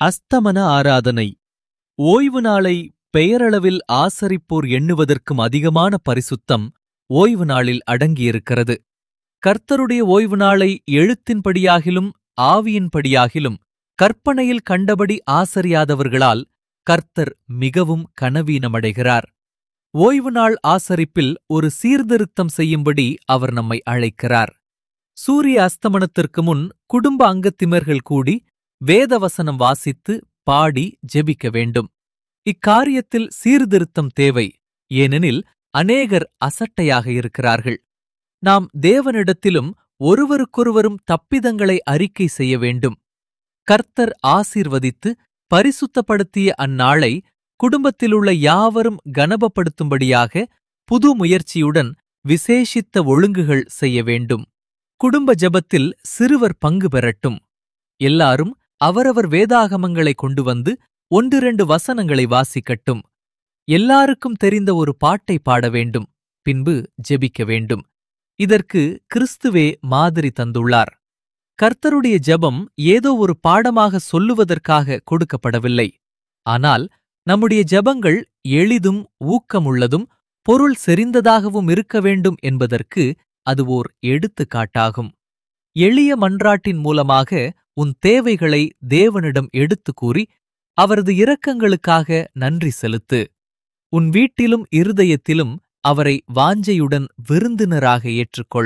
அஸ்தமன ஆராதனை ஓய்வு நாளை பெயரளவில் ஆசரிப்போர் எண்ணுவதற்கும் அதிகமான பரிசுத்தம் ஓய்வு நாளில் அடங்கியிருக்கிறது கர்த்தருடைய ஓய்வு நாளை எழுத்தின்படியாகிலும் ஆவியின்படியாகிலும் கற்பனையில் கண்டபடி ஆசரியாதவர்களால் கர்த்தர் மிகவும் கனவீனமடைகிறார் ஓய்வு நாள் ஆசரிப்பில் ஒரு சீர்திருத்தம் செய்யும்படி அவர் நம்மை அழைக்கிறார் சூரிய அஸ்தமனத்திற்கு முன் குடும்ப அங்கத்திமர்கள் கூடி வேதவசனம் வாசித்து பாடி ஜெபிக்க வேண்டும் இக்காரியத்தில் சீர்திருத்தம் தேவை ஏனெனில் அநேகர் அசட்டையாக இருக்கிறார்கள் நாம் தேவனிடத்திலும் ஒருவருக்கொருவரும் தப்பிதங்களை அறிக்கை செய்ய வேண்டும் கர்த்தர் ஆசீர்வதித்து பரிசுத்தப்படுத்திய அந்நாளை குடும்பத்திலுள்ள யாவரும் கனபப்படுத்தும்படியாக புது முயற்சியுடன் விசேஷித்த ஒழுங்குகள் செய்ய வேண்டும் குடும்ப ஜெபத்தில் சிறுவர் பங்கு பெறட்டும் எல்லாரும் அவரவர் வேதாகமங்களை கொண்டு வந்து ஒன்றிரண்டு வசனங்களை வாசிக்கட்டும் எல்லாருக்கும் தெரிந்த ஒரு பாட்டை பாட வேண்டும் பின்பு ஜெபிக்க வேண்டும் இதற்கு கிறிஸ்துவே மாதிரி தந்துள்ளார் கர்த்தருடைய ஜெபம் ஏதோ ஒரு பாடமாக சொல்லுவதற்காக கொடுக்கப்படவில்லை ஆனால் நம்முடைய ஜெபங்கள் எளிதும் ஊக்கமுள்ளதும் பொருள் செறிந்ததாகவும் இருக்க வேண்டும் என்பதற்கு அது ஓர் எடுத்துக்காட்டாகும் எளிய மன்றாட்டின் மூலமாக உன் தேவைகளை தேவனிடம் எடுத்துக் கூறி அவரது இரக்கங்களுக்காக நன்றி செலுத்து உன் வீட்டிலும் இருதயத்திலும் அவரை வாஞ்சையுடன் விருந்தினராக ஏற்றுக்கொள்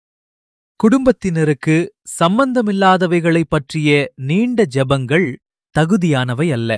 குடும்பத்தினருக்கு சம்பந்தமில்லாதவைகளைப் பற்றிய நீண்ட ஜெபங்கள் தகுதியானவை அல்ல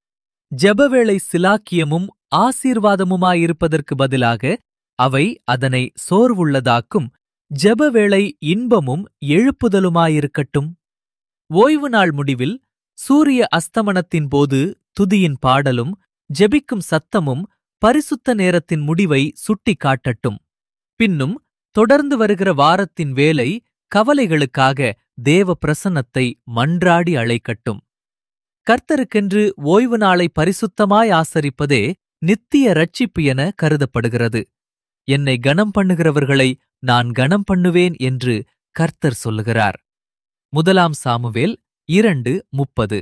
ஜெபவேளை சிலாக்கியமும் ஆசீர்வாதமுமாயிருப்பதற்கு பதிலாக அவை அதனை சோர்வுள்ளதாக்கும் ஜெபவேளை இன்பமும் எழுப்புதலுமாயிருக்கட்டும் ஓய்வு நாள் முடிவில் சூரிய அஸ்தமனத்தின் போது துதியின் பாடலும் ஜெபிக்கும் சத்தமும் பரிசுத்த நேரத்தின் முடிவை சுட்டிக் காட்டட்டும் பின்னும் தொடர்ந்து வருகிற வாரத்தின் வேலை கவலைகளுக்காக தேவ பிரசன்னத்தை மன்றாடி அழைக்கட்டும் கர்த்தருக்கென்று ஓய்வு நாளை பரிசுத்தமாய் ஆசரிப்பதே நித்திய ரட்சிப்பு என கருதப்படுகிறது என்னை கனம் பண்ணுகிறவர்களை நான் கனம் பண்ணுவேன் என்று கர்த்தர் சொல்லுகிறார் முதலாம் சாமுவேல் இரண்டு முப்பது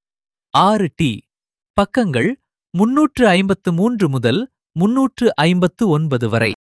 ஆறு டி பக்கங்கள் முன்னூற்று ஐம்பத்து மூன்று முதல் முன்னூற்று ஐம்பத்து ஒன்பது வரை